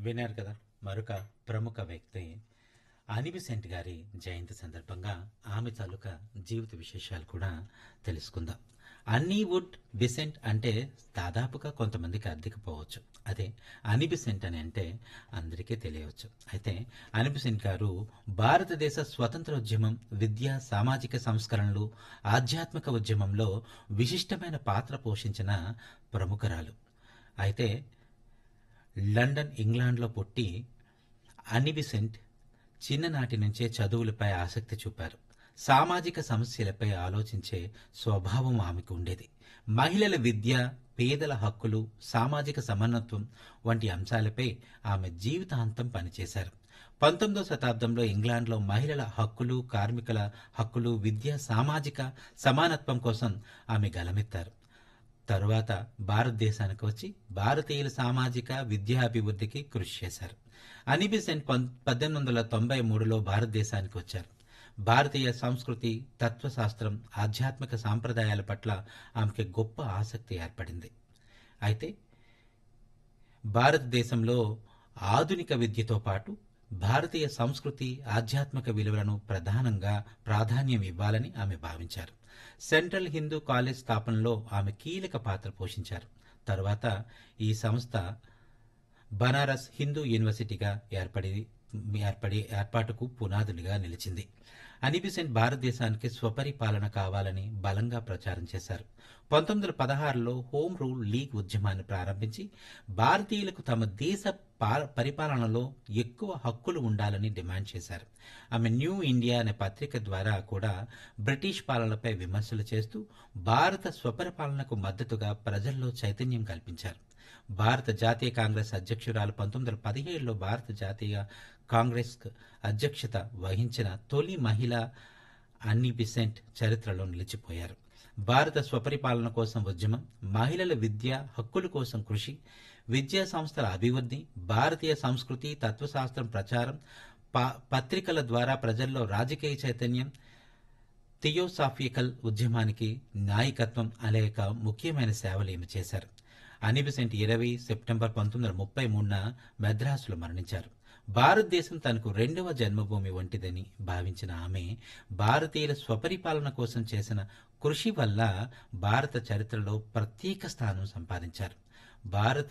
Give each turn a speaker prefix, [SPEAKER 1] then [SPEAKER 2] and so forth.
[SPEAKER 1] విన్నారు కదా మరొక ప్రముఖ వ్యక్తి అనిబిసెంట్ గారి జయంతి సందర్భంగా ఆమె తాలూకా జీవిత విశేషాలు కూడా తెలుసుకుందాం అన్నీ వుడ్ బిసెంట్ అంటే దాదాపుగా కొంతమందికి అర్థకపోవచ్చు అదే అనిబిసెంట్ అని అంటే అందరికీ తెలియవచ్చు అయితే అనిబిసెంట్ గారు భారతదేశ స్వతంత్రోద్యమం విద్య సామాజిక సంస్కరణలు ఆధ్యాత్మిక ఉద్యమంలో విశిష్టమైన పాత్ర పోషించిన ప్రముఖరాలు అయితే లండన్ ఇంగ్లాండ్లో పుట్టి అనిబిసెంట్ చిన్ననాటి నుంచే చదువులపై ఆసక్తి చూపారు సామాజిక సమస్యలపై ఆలోచించే స్వభావం ఆమెకు ఉండేది మహిళల విద్య పేదల హక్కులు సామాజిక సమానత్వం వంటి అంశాలపై ఆమె జీవితాంతం పనిచేశారు పంతొమ్మిదో శతాబ్దంలో ఇంగ్లాండ్లో మహిళల హక్కులు కార్మికుల హక్కులు విద్య సామాజిక సమానత్వం కోసం ఆమె గలమెత్తారు తరువాత భారతదేశానికి వచ్చి భారతీయుల సామాజిక విద్యా అభివృద్ధికి కృషి చేశారు అనిబిసెంట్ పద్దెనిమిది వందల తొంభై మూడులో భారతదేశానికి వచ్చారు భారతీయ సంస్కృతి తత్వశాస్త్రం ఆధ్యాత్మిక సాంప్రదాయాల పట్ల ఆమెకి గొప్ప ఆసక్తి ఏర్పడింది అయితే భారతదేశంలో ఆధునిక విద్యతో పాటు భారతీయ సంస్కృతి ఆధ్యాత్మిక విలువలను ప్రధానంగా ప్రాధాన్యం ఇవ్వాలని ఆమె భావించారు సెంట్రల్ హిందూ కాలేజ్ స్థాపనలో ఆమె కీలక పాత్ర పోషించారు తర్వాత ఈ సంస్థ బనారస్ హిందూ యూనివర్సిటీగా ఏర్పడి ఏర్పడి ఏర్పాటుకు పునాదులుగా నిలిచింది అనిబిసెంట్ భారతదేశానికి స్వపరిపాలన కావాలని బలంగా ప్రచారం చేశారు పంతొమ్మిది వందల పదహారులో హోమ్ రూల్ లీగ్ ఉద్యమాన్ని ప్రారంభించి భారతీయులకు తమ దేశ పా- పరిపాలనలో ఎక్కువ హక్కులు ఉండాలని డిమాండ్ చేశారు ఆమె న్యూ ఇండియా అనే పత్రిక ద్వారా కూడా బ్రిటిష్ పాలనపై విమర్శలు చేస్తూ భారత స్వపరిపాలనకు మద్దతుగా ప్రజల్లో చైతన్యం కల్పించారు భారత జాతీయ కాంగ్రెస్ అధ్యక్షురాలు పంతొమ్మిది వందల పదిహేడులో భారత జాతీయ కాంగ్రెస్ అధ్యక్షత వహించిన తొలి మహిళ అన్నీ బిసెంట్ చరిత్రలో నిలిచిపోయారు భారత స్వపరిపాలన కోసం ఉద్యమం మహిళల విద్య హక్కుల కోసం కృషి విద్యా సంస్థల అభివృద్ధి భారతీయ సంస్కృతి తత్వశాస్త్రం ప్రచారం ప- పత్రికల ద్వారా ప్రజల్లో రాజకీయ చైతన్యం థియోసాఫికల్ ఉద్యమానికి నాయకత్వం అనేక ముఖ్యమైన సేవలు ఈమె చేశారు అనిబిసెంట్ ఇరవై సెప్టెంబర్ పంతొమ్మిది వందల ముప్పై మూడున మద్రాసులో మరణించారు భారతదేశం తనకు రెండవ జన్మభూమి వంటిదని భావించిన ఆమె భారతీయుల స్వపరిపాలన కోసం చేసిన కృషి వల్ల భారత చరిత్రలో ప్రత్యేక స్థానం సంపాదించారు భారత